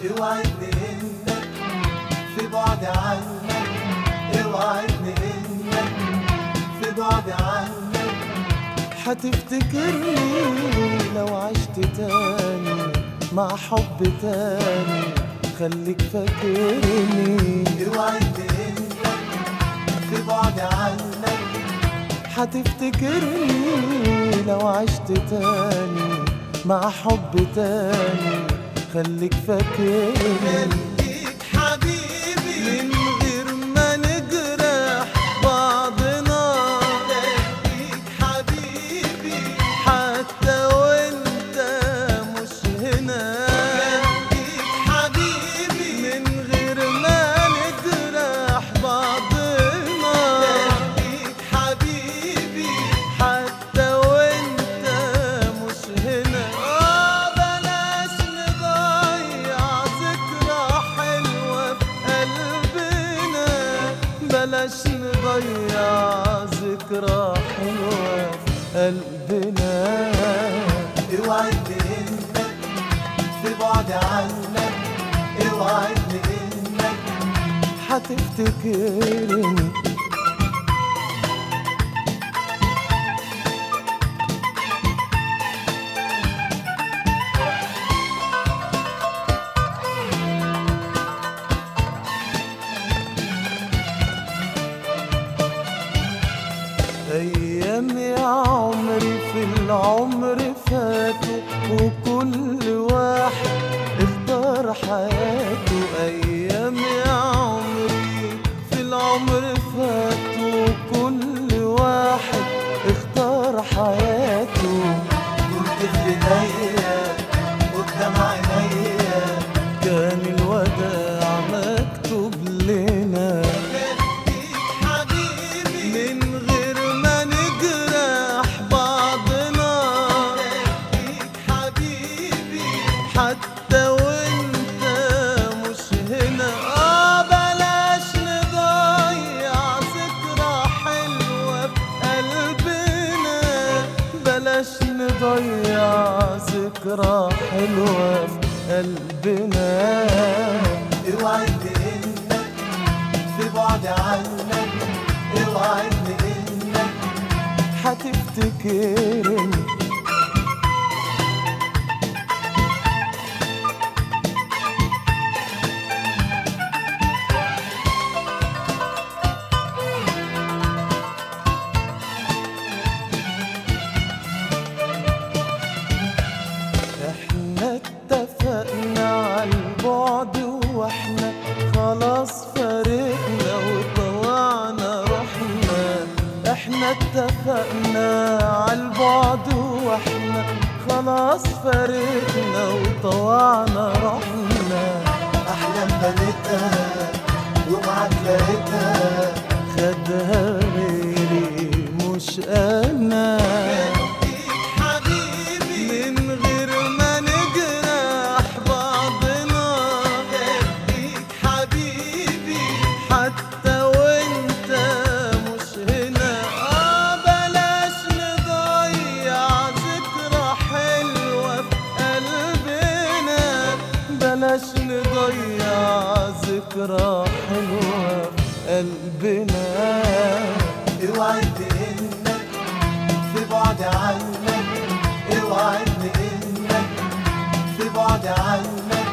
اوعدني انك في بعد عنك اوعدني انك في بعد عنك هتفتكرني لو عشت تاني مع حب تاني خليك فاكرني اوعدني انك في بعد عنك هتفتكرني لو عشت تاني مع حب تاني خليك فاكرني خليك حبيبي من غير ما نجرح بعضنا خليك حبيبي حتى وانت مش هنا خليك حبيبي من غير ما نجرح بعضنا خليك حبيبي حتى وانت مش هنا اه بلاش نضيع ذكرى حلوة في قلبنا بلاش نضيع ذكرى حلوة في قلبنا اوعدني انك في بعد عنك اوعدني انك هتفتكرني أيام يا عمري في العمر فاتوا وكل واحد اختار حياته أيام يا عمري في العمر فاتوا وكل واحد اختار حياته كنت في ايديا قدام عينيا كان الوداع مكتوب لنا خليك حبيبي من غير ما نجرح بعضنا خليك حبيبي حتى وانت مش هنا اه بلاش نضيع ذكرى حلوة في قلبنا بلاش نضيع ذكرى حلوة في قلبنا اوعدني انك في بعد عنك اوعدني انك هتفتكرني احنا اتفقنا على البعد واحنا خلاص فارقنا وطلعنا رحنا احنا اتفقنا على البعد واحنا خلاص فارقنا وطلعنا رحنا احلام بنيتها ومعاك لقيتها خدها غيري مش انا خليك حبيبي من غير ما نجرح بعضنا خليك حبيبي حتى وانت مش هنا اه بلاش نضيع ذكرى حلوة في قلبنا بلاش نضيع ذكرى حلوة في قلبنا اوعدني انك في بعد عنك اوعدني انك في بعد عنك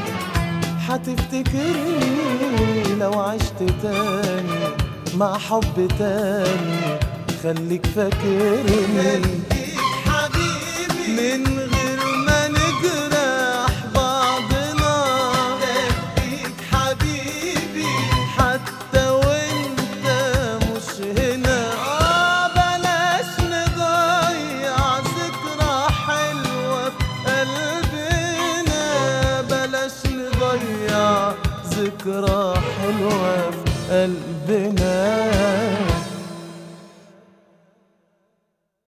هتفتكرني لو عشت تاني مع حب تاني خليك فاكرني خليك حبيبي من غير ما نجرح بعضنا خليك حبيبي حتى وانت مش هنا اه بلاش نضيع ذكرى حلوة في قلبنا بلاش نضيع ذكرى حلوة في قلبنا